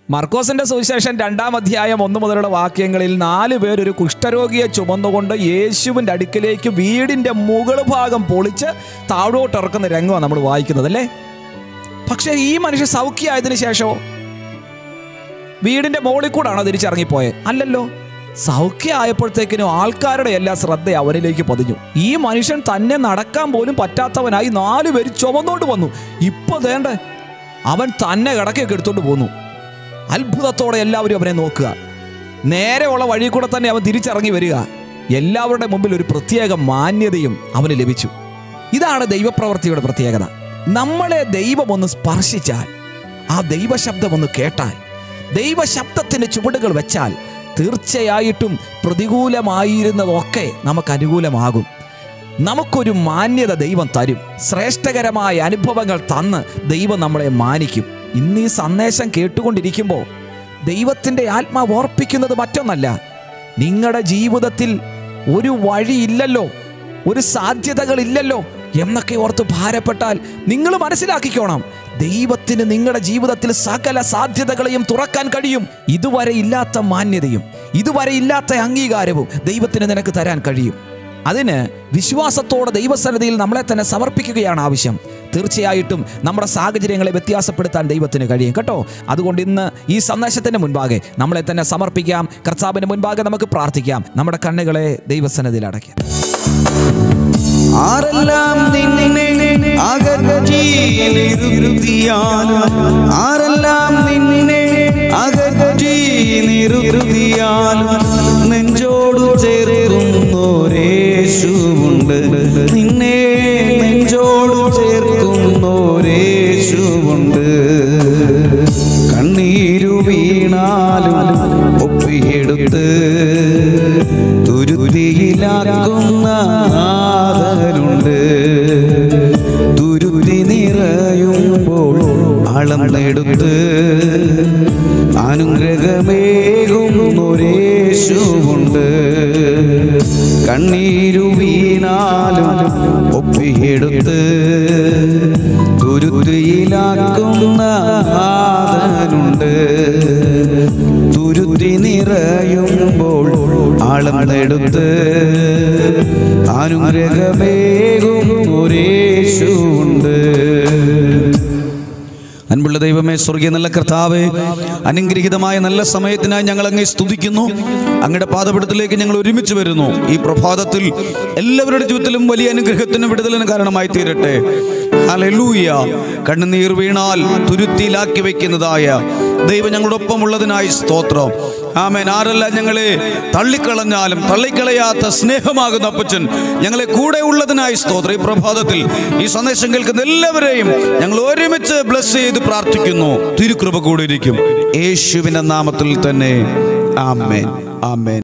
മർക്കോസിന്റെ സുവിശേഷം രണ്ടാം അധ്യായം ഒന്ന് മുതലുള്ള വാക്യങ്ങളിൽ നാല് പേർ ഒരു കുഷ്ഠരോഗിയെ ചുമന്നുകൊണ്ട് യേശുവിൻ്റെ അടുക്കിലേക്ക് വീടിൻ്റെ മുകൾ ഭാഗം പൊളിച്ച് താഴോട്ട് ഇറക്കുന്ന രംഗമാണ് നമ്മൾ വായിക്കുന്നത് അല്ലേ പക്ഷേ ഈ മനുഷ്യൻ സൗഖ്യമായതിനു ശേഷമോ വീടിന്റെ മുകളിൽ കൂടാണോ തിരിച്ചിറങ്ങിപ്പോയത് അല്ലല്ലോ സൗഖ്യമായപ്പോഴത്തേക്കിനും ആൾക്കാരുടെ എല്ലാ ശ്രദ്ധ അവനിലേക്ക് പതിഞ്ഞു ഈ മനുഷ്യൻ തന്നെ നടക്കാൻ പോലും പറ്റാത്തവനായി നാലു പേര് ചുമന്നോണ്ട് വന്നു ഇപ്പൊ വേണ്ട അവൻ തന്നെ കിടക്കൊക്കെ എടുത്തോണ്ട് പോന്നു അത്ഭുതത്തോടെ എല്ലാവരും അവനെ നോക്കുക നേരെയുള്ള വഴി കൂടെ തന്നെ അവൻ തിരിച്ചിറങ്ങി വരിക എല്ലാവരുടെ മുമ്പിൽ ഒരു പ്രത്യേക മാന്യതയും അവന് ലഭിച്ചു ഇതാണ് ദൈവപ്രവൃത്തിയുടെ പ്രത്യേകത നമ്മളെ ദൈവം ഒന്ന് സ്പർശിച്ചാൽ ആ ദൈവശബ്ദം ഒന്ന് കേട്ടാൽ ദൈവശബ്ദത്തിന് ചുവടുകൾ വെച്ചാൽ തീർച്ചയായിട്ടും പ്രതികൂലമായിരുന്നതൊക്കെ നമുക്ക് അനുകൂലമാകും നമുക്കൊരു മാന്യത ദൈവം തരും ശ്രേഷ്ഠകരമായ അനുഭവങ്ങൾ തന്ന് ദൈവം നമ്മളെ മാനിക്കും ഇന്ന് ഈ സന്ദേശം കേട്ടുകൊണ്ടിരിക്കുമ്പോൾ ദൈവത്തിൻ്റെ ആത്മാവ് ഓർപ്പിക്കുന്നത് മറ്റൊന്നല്ല നിങ്ങളുടെ ജീവിതത്തിൽ ഒരു വഴിയില്ലല്ലോ ഒരു സാധ്യതകളില്ലല്ലോ എന്നൊക്കെ ഓർത്ത് ഭാരപ്പെട്ടാൽ നിങ്ങൾ മനസ്സിലാക്കിക്കോണം ദൈവത്തിന് നിങ്ങളുടെ ജീവിതത്തിൽ സകല സാധ്യതകളെയും തുറക്കാൻ കഴിയും ഇതുവരെ ഇല്ലാത്ത മാന്യതയും ഇതുവരെ ഇല്ലാത്ത അംഗീകാരവും ദൈവത്തിന് നിനക്ക് തരാൻ കഴിയും അതിന് വിശ്വാസത്തോടെ ദൈവസന്നിധിയിൽ നമ്മളെ തന്നെ സമർപ്പിക്കുകയാണ് ആവശ്യം തീർച്ചയായിട്ടും നമ്മുടെ സാഹചര്യങ്ങളെ വ്യത്യാസപ്പെടുത്താൻ ദൈവത്തിന് കഴിയും കേട്ടോ അതുകൊണ്ട് ഇന്ന് ഈ സന്ദേശത്തിന്റെ മുൻപാകെ നമ്മളെ തന്നെ സമർപ്പിക്കാം കർത്താവിന് മുൻപാകെ നമുക്ക് പ്രാർത്ഥിക്കാം നമ്മുടെ കണ്ണുകളെ ദൈവസന്നിധിയിൽ അടയ്ക്കാം ആരെല്ലാം നിന്നെ അകറ്റി നിർത്തിയാലും ആരെല്ലാം നിന്നെ അകറ്റി നിർത്തിയാലും നെഞ്ചോടു ചേർക്കുന്നോരേശുവുണ്ട് നിന്നെ നെഞ്ചോടു ചേർക്കുന്നോരേശുവുണ്ട് കണ്ണീരു വീണാലും ഒപ്പിയെടുത്ത് തുരുത്തിയിലാക്കുന്ന ആദരുണ്ട് തുരുത്തി നിറയുമ്പോൾ അളന്നെടുത്ത് അനുഗ്രഹമേകും ഒരേശുവുണ്ട് കണ്ണീരു വീണാലും ഒപ്പിയെടുത്ത് തുരുത്തിയിലാക്കുന്ന ആദനുണ്ട് തുരുത്തി നിറയുമ്പോൾ അളന്നെടുത്ത് അനുഗ്രഹമേകും ഒരേശുണ്ട് അൻപുള്ള ദൈവമേ സ്വർഗീയ നല്ല കർത്താവേ അനുഗ്രഹീതമായ നല്ല സമയത്തിനായി ഞങ്ങൾ അങ്ങേ സ്തുതിക്കുന്നു അങ്ങയുടെ പാദപീഠത്തിലേക്ക് ഞങ്ങൾ ഒരുമിച്ച് വരുന്നു ഈ പ്രഭാതത്തിൽ എല്ലാവരുടെ ജീവിതത്തിലും വലിയ അനുഗ്രഹത്തിനും വിടുതലിന് കാരണമായി തീരട്ടെ ഹല്ലേലൂയ കണ്ണുനീർ വീണാൽ തുരുത്തിയിലാക്കി വെക്കുന്നതായ ദൈവം ഞങ്ങളോടൊപ്പം ഉള്ളതിനായി സ്തോത്രം ആമേൻ ആരെല്ലാം ഞങ്ങളെ തള്ളിക്കളഞ്ഞാലും തള്ളിക്കളയാത്ത സ്നേഹമാകുന്ന അപ്പച്ചൻ ഞങ്ങളെ കൂടെ ഉള്ളതിനായി സ്തോത്രം ഈ പ്രഭാതത്തിൽ ഈ സന്ദേശം കേൾക്കുന്ന എല്ലാവരെയും ഞങ്ങൾ ഒരുമിച്ച് ബ്ലസ് ചെയ്ത് പ്രാർത്ഥിക്കുന്നു തിരുകൃപ കൂടെ ഇരിക്കും യേശുവിന്റെ നാമത്തിൽ തന്നെ ആമേൻ ആമേൻ